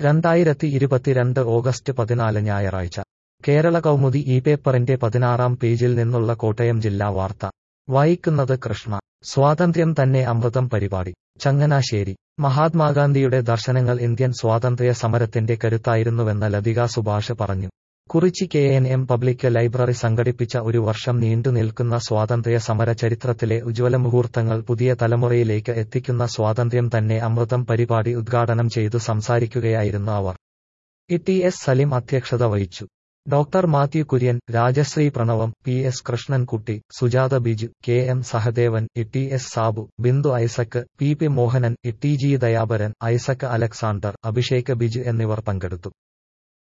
രണ്ടായിരത്തി ഇരുപത്തിരണ്ട് ഓഗസ്റ്റ് പതിനാല് ഞായറാഴ്ച കേരള കൗമുദി ഈ പേപ്പറിന്റെ പതിനാറാം പേജിൽ നിന്നുള്ള കോട്ടയം ജില്ലാ വാർത്ത വായിക്കുന്നത് കൃഷ്ണ സ്വാതന്ത്ര്യം തന്നെ അമൃതം പരിപാടി ചങ്ങനാശ്ശേരി മഹാത്മാഗാന്ധിയുടെ ദർശനങ്ങൾ ഇന്ത്യൻ സ്വാതന്ത്ര്യ സമരത്തിന്റെ കരുത്തായിരുന്നുവെന്ന് ലതിക സുഭാഷ് പറഞ്ഞു Kurichi K N M public library സംഘടിപ്പിച്ച ഒരു വർഷം നീണ്ടു നിൽക്കുന്ന സ്വാതന്ത്ര്യ സമര ചരിത്രത്തിലെ ഉജ്ജ്വല മുഹൂർത്തങ്ങൾ പുതിയ തലമുറയിലേക്ക് എത്തിക്കുന്ന സ്വാതന്ത്ര്യം തന്നെ അമൃതം പരിപാടി ഉദ്ഘാടനം ചെയ്തു സംസാരിക്കുകയായിരുന്നു അവർ ഇ ടി എസ് സലിം അധ്യക്ഷത വഹിച്ചു doctor Mathew Kurian Rajasree Pranavam P S Krishnankutty Sujatha Biju K M Sahadevan E T S Sabu Bindu Isaac P P Mohanan E T G Dayaparan Isaac Alexander Abhishek Biju എന്നിവർ പങ്കെടുത്തു